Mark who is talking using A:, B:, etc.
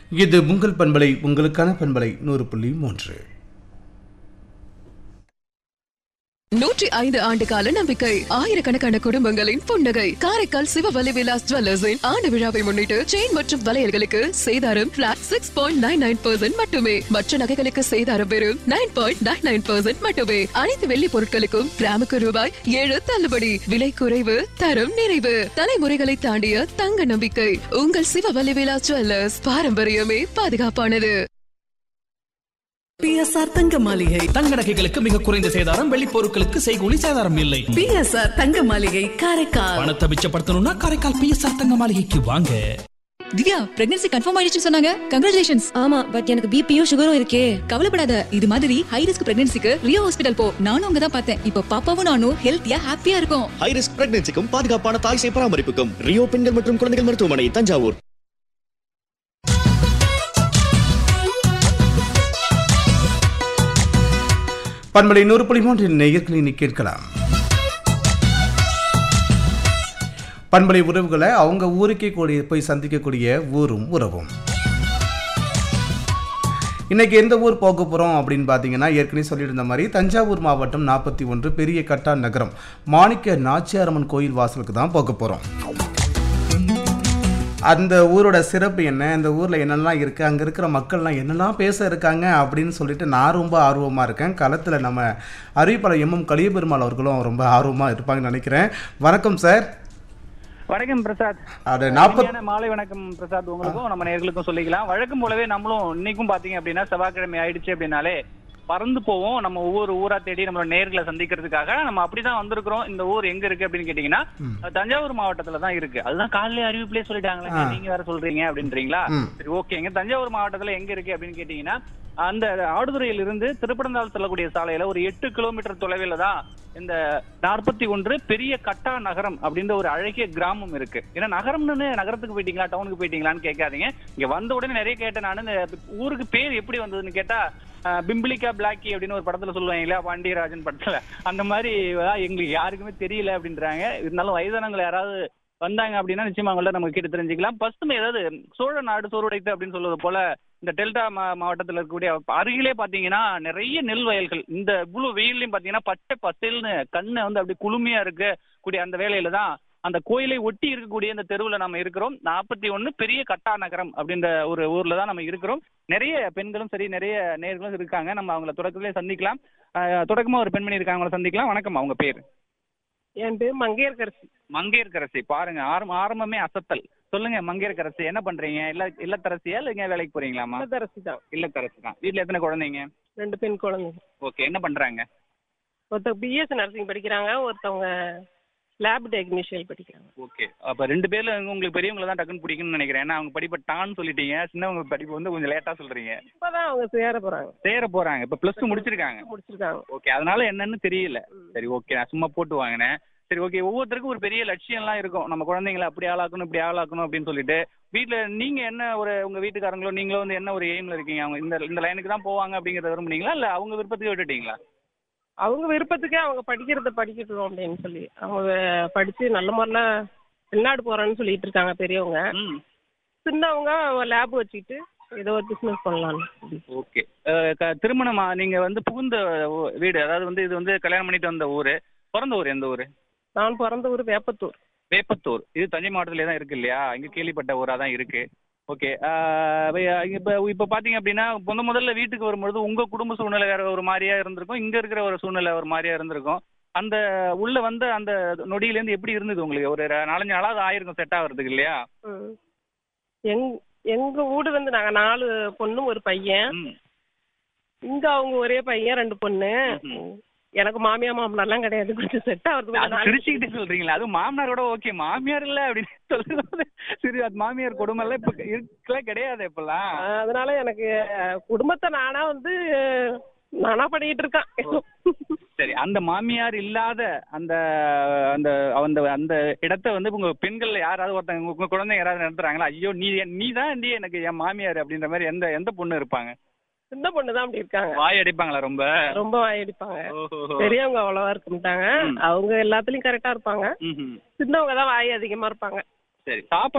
A: இது உங்கள் பண்பலை உங்களுக்கான பண்பலை நூறு புள்ளி மூன்று
B: நூற்றி ஐந்து ஆண்டு கால நம்பிக்கை ஆயிரக்கணக்கான குடும்பங்களின் புன்னகை காரைக்கால் சிவவலி விலாஸ் ஜுவல்லர்ஸின் ஆண்டு விழாவை முன்னிட்டு செயின் மற்றும் வளையல்களுக்கு சேதாரம் flat six point nine nine percent மட்டுமே மற்ற நகைகளுக்கு சேதாரம் வெறும் nine point nine nine percent மட்டுமே அனைத்து வெள்ளி பொருட்களுக்கும் கிராமுக்கு ரூபாய் ஏழு தள்ளுபடி விலை குறைவு தரம் நிறைவு தலைமுறைகளை தாண்டிய தங்க நம்பிக்கை உங்கள் சிவவலி விலாஸ் ஜுவல்லர்ஸ் பாரம்பரியமே பாதுகாப்பானது
C: பிஎஸ்ஆர் தங்க மாளிகை
D: தங்க நகைகளுக்கு மிக குறைந்த சேதாரம் வெள்ளி பொருட்களுக்கு செய்கூலி சேதாரம் இல்லை
C: பிஎஸ்ஆர் தங்க மாளிகை காரைக்கால்
D: பணத்தை மிச்சப்படுத்தணும்னா காரைக்கால் பிஎஸ்ஆர் தங்க மாளிகைக்கு வாங்க
E: திவ்யா பிரெக்னன்சி கன்ஃபார்ம் ஆயிடுச்சுன்னு சொன்னாங்க கங்க்ராச்சுலேஷன்ஸ்
F: ஆமா பட் எனக்கு பிபியும் சுகரும் இருக்கே
E: கவலைப்படாத இது மாதிரி ஹை ரிஸ்க் பிரெக்னன்சிக்கு ரியோ ஹாஸ்பிடல் போ நானும் அங்க தான் பார்த்தேன் இப்போ பாப்பாவும் நானும் ஹெல்த்தியா ஹாப்பியா இருக்கும்
G: ஹை ரிஸ்க் பிரெக்னன்சிக்கும் பாதுகாப்பான தாய் சேய் பராமரிப்புக்கும் ரியோ பெண்கள் மற்றும் குழந்தைகள் மருத்துவமனை தஞ்சாவூர்
A: பண்பலை நூறு புள்ளி மூன்றில் நேயர்களை நீ கேட்கலாம் பண்பலை உறவுகளை அவங்க ஊருக்கே கூடிய போய் சந்திக்கக்கூடிய ஊரும் உறவும் இன்னைக்கு எந்த ஊர் போக போகிறோம் அப்படின்னு பார்த்தீங்கன்னா ஏற்கனவே சொல்லியிருந்த மாதிரி தஞ்சாவூர் மாவட்டம் நாற்பத்தி ஒன்று பெரிய கட்டா நகரம் மாணிக்க நாச்சியாரம்மன் கோயில் வாசலுக்கு தான் போக போகிறோம் அந்த ஊரோட சிறப்பு என்ன அந்த ஊரில் என்னெல்லாம் இருக்குது அங்கே இருக்கிற மக்கள்லாம் என்னெல்லாம் பேச இருக்காங்க அப்படின்னு சொல்லிட்டு நான் ரொம்ப ஆர்வமாக இருக்கேன் களத்தில் நம்ம அறிவிப்பாளர் எம்எம் கலியபெருமாள் அவர்களும் ரொம்ப ஆர்வமாக இருப்பாங்கன்னு நினைக்கிறேன் வணக்கம் சார்
H: வணக்கம் பிரசாத்
A: அது நாற்பத்
H: இனிமையான மாலை வணக்கம் பிரசாத் உங்களுக்கும் நம்ம நேர்களுக்கும் சொல்லிக்கலாம் வழக்கம் போலவே நம்மளும் இன்னைக்கும் பாத்தீங்க அப்படின்னா செவ்வாய்க்கிழமை ஆயிடுச்சு அப்படின்னாலே பறந்து போவோம் நம்ம ஒவ்வொரு ஊரா தேடி நம்மளோட நேர்களை சந்திக்கிறதுக்காக நம்ம அப்படிதான் வந்திருக்கிறோம் இந்த ஊர் எங்க இருக்கு அப்படின்னு கேட்டீங்கன்னா தஞ்சாவூர் மாவட்டத்துல தான் இருக்கு அதுதான் காலையில அறிவிப்புலயே சொல்லிட்டாங்களே
A: ஆ.
H: நீங்க வேற சொல்றீங்க அப்படின்றீங்களா
A: ம்.
H: சரி ஓகேங்க தஞ்சாவூர் மாவட்டத்துல எங்க இருக்கு அப்படின்னு கேட்டீங்கன்னா அந்த ஆடுதுறையில் இருந்து திருப்படந்தாள் செல்லக்கூடிய சாலையில ஒரு எட்டு கிலோமீட்டர் தொலைவில் தான் இந்த நாற்பத்தி ஒன்று பெரிய கட்டா நகரம் அப்படின்ற ஒரு அழகிய கிராமம் இருக்கு ஏன்னா நகரம்னு நகரத்துக்கு போயிட்டீங்களா டவுனுக்கு போயிட்டீங்களான்னு கேட்காதீங்க இங்க வந்த உடனே நிறைய கேட்டேன் நான் இந்த ஊருக்கு பேர் எப்படி வந்ததுன்னு கேட்டா அஹ், பிம்பிளிகா பிளாக்கி அப்படின்னு ஒரு படத்துல சொல்லுவாங்க இல்லையா பாண்டியராஜன் படத்துல அந்த மாதிரி அஹ், எங்களுக்கு யாருக்குமே தெரியல அப்படின்றாங்க இருந்தாலும் வயதானவங்க யாராவது வந்தாங்க அப்படின்னா நிச்சயமா அவங்கள்ட்ட நம்ம கேட்டு தெரிஞ்சுக்கலாம் பசுமை ஏதாவது சோழ நாடு சோறுடைத்து அப்படின்னு சொல்வது போல இந்த டெல்டா மா மாவட்டத்தில் இருக்கக்கூடிய அருகிலே பாத்தீங்கன்னா நிறைய நெல் வயல்கள் இந்த இவ்வளவு வெயிலையும் பாத்தீங்கன்னா பச்சை பசேல்னு கண்ணை வந்து அப்படி குளுமையா இருக்க கூடிய அந்த வேலையில தான் அந்த கோயிலை ஒட்டி இருக்கக்கூடிய இந்த தெருவுல நம்ம இருக்கிறோம் நாற்பத்தி ஒண்ணு பெரிய கட்டா நகரம் அப்படின்ற ஒரு ஊர்ல தான் நம்ம இருக்கிறோம் நிறைய பெண்களும் சரி நிறைய நேர்களும் இருக்காங்க நம்ம அவங்கள தொடக்கத்திலே சந்திக்கலாம் அஹ், தொடக்கமா ஒரு பெண்மணி இருக்காங்க அவங்கள சந்திக்கலாம் வணக்கம் அவங்க பேர்
I: என் பேர் மங்கையர்கரசி
H: மங்கையர்கரசி பாருங்க ஆரம்ப ஆரம்பமே அசத்தல் சொல்லுங்க மங்கையர்கரசி என்ன பண்றீங்க இல்ல இல்லத்தரசியா இல்ல இங்க வேலைக்கு போறீங்களாமா
I: இல்லத்தரசி தான்
H: இல்லத்தரசி தான் வீட்ல எத்தனை குழந்தைங்க
I: ரெண்டு பெண் குழந்தைங்க
H: ஓகே என்ன பண்றாங்க
I: ஒருத்தவங்க பிஎஸ் நர்சிங் படிக்கிறாங்க ஒருத்தவங்க லேப் டெக்னீஷியல் படிக்கிறாங்க
H: ஓகே அப்ப ரெண்டு பேர்ல உங்களுக்கு பெரியவங்கள தான் டக்குன்னு பிடிக்கும்னு நினைக்கிறேன் ஏன்னா அவங்க படிப்பை டான்னு சொல்லிட்டீங்க சின்னவங்க படிப்பு வந்து கொஞ்சம் லேட்டா சொல்றீங்க
I: இப்பதான் அவங்க சேர போறாங்க
H: சேர போறாங்க இப்ப பிளஸ் டூ முடிச்சிருக்காங்க
I: முடிச்சிருக்காங்க
H: ஓகே அதனால என்னன்னு தெரியல சரி ஓகே நான் சும்மா போட்டு வாங்கினேன் சரி ஓகே ஒவ்வொருத்தருக்கும் ஒரு பெரிய லட்சியம்லாம் இருக்கும் நம்ம குழந்தைங்களை அப்படி ஆளாக்கணும் இப்படி ஆளாக்கணும் அப்படின்னு சொல்லிட்டு வீட்ல நீங்க என்ன ஒரு உங்க வீட்டுக்காரங்களோ நீங்களோ வந்து என்ன ஒரு எய்ம்ல இருக்கீங்க அவங்க இந்த இந்த லைனுக்கு தான் போவாங்க அப்படிங்கறத விரும்புனீங்களா இல்ல அவங்க விருப்பத்துக்கு விட்டுட்டீங்களா
I: அவங்க விருப்பத்துக்கே அவங்க படிக்கிறத படிக்கட்டும் அப்படின்னு சொல்லி அவங்க படிச்சு நல்ல முறையில வெளிநாடு போறேன்னு சொல்லிட்டு இருக்காங்க பெரியவங்க
H: ம்
I: சின்னவங்க லேப் வச்சுக்கிட்டு ஏதோ ஒரு பிசினஸ் பண்ணலாம்னு
H: ஓகே திருமணமா நீங்க வந்து புகுந்த ஊ- வீடு அதாவது வந்து இது வந்து கல்யாணம் பண்ணிட்டு வந்த ஊரு பிறந்த ஊர் எந்த ஊரு
I: நான் பிறந்த ஊர் வேப்பத்தூர்
H: வேப்பத்தூர் இது தஞ்சை மாவட்டத்திலே தான் இருக்கு இல்லையா இங்க கேள்விப்பட்ட ஊரா தான் இருக்கு ஓகே இப்போ இப்போ பாத்தீங்க அப்படின்னா முத முதல்ல வீட்டுக்கு வரும்பொழுது உங்க குடும்ப சூழ்நிலை வேற ஒரு மாதிரியா இருந்திருக்கும் இங்க இருக்கிற ஒரு சூழ்நிலை ஒரு மாதிரியா இருந்திருக்கும் அந்த உள்ள வந்த அந்த நொடியில இருந்து எப்படி இருந்தது உங்களுக்கு ஒரு ர- நாலஞ்சு நாளாவது ஆயிருக்கும் செட் ஆகுறதுக்கு இல்லையா
I: ம். எங் எங்க வீடு வந்து நாங்க நாலு பொண்ணு ஒரு பையன்
H: ம்.
I: இங்க அவங்க ஒரே பையன் ரெண்டு பொண்ணு எனக்கு மாமியா மாமனார்லாம் கிடையாது கொஞ்சம் செட் ஆகுறது கொஞ்சம்
H: அது
I: நாள்
H: சிரிச்சுக்கிட்டு சொல்றீங்களா அது மாமனாரோட ஓகே மாமியார் இல்ல அப்படின்னு சொல்லும்போது சரி அது மாமியார் கொடுமை எல்லாம் இப்ப இருக்கல கிடையாது இப்பெல்லாம்
I: ஆஹ் அதனால எனக்கு அஹ், குடும்பத்தை நானா வந்து அஹ், நானா பண்ணிட்டு இருக்கேன்
H: சரி அந்த மாமியார் இல்லாத அந்த அந்த அந்த அந்த இடத்த வந்து உங்க பெண்கள் யாராவது ஒருத்தங்க உங்க குழந்தைங்க யாராவது நடத்துறாங்களா ஐயோ நீ நீ தான் நீ எனக்கு என் மாமியார் அப்படின்ற மாதிரி எந்த எந்த பொண்ணு இருப்பாங்க
I: சின்ன பொண்ணு தான் அப்படி இருக்காங்க
H: வாய் அடிப்பாங்களா ரொம்ப
I: ரொம்ப வாயடிப்பாங்க
H: ஓஹோ
I: பெரியவங்க அவ்வளவா இருக்க மாட்டாங்க
H: ம்.
I: அவங்க எல்லாத்துலயும் கரெக்டா இருப்பாங்க
H: ம்ஹும்.
I: சின்னவங்க தான் வாய் அதிகமா இருப்பாங்க
H: சரி சாப்பாடு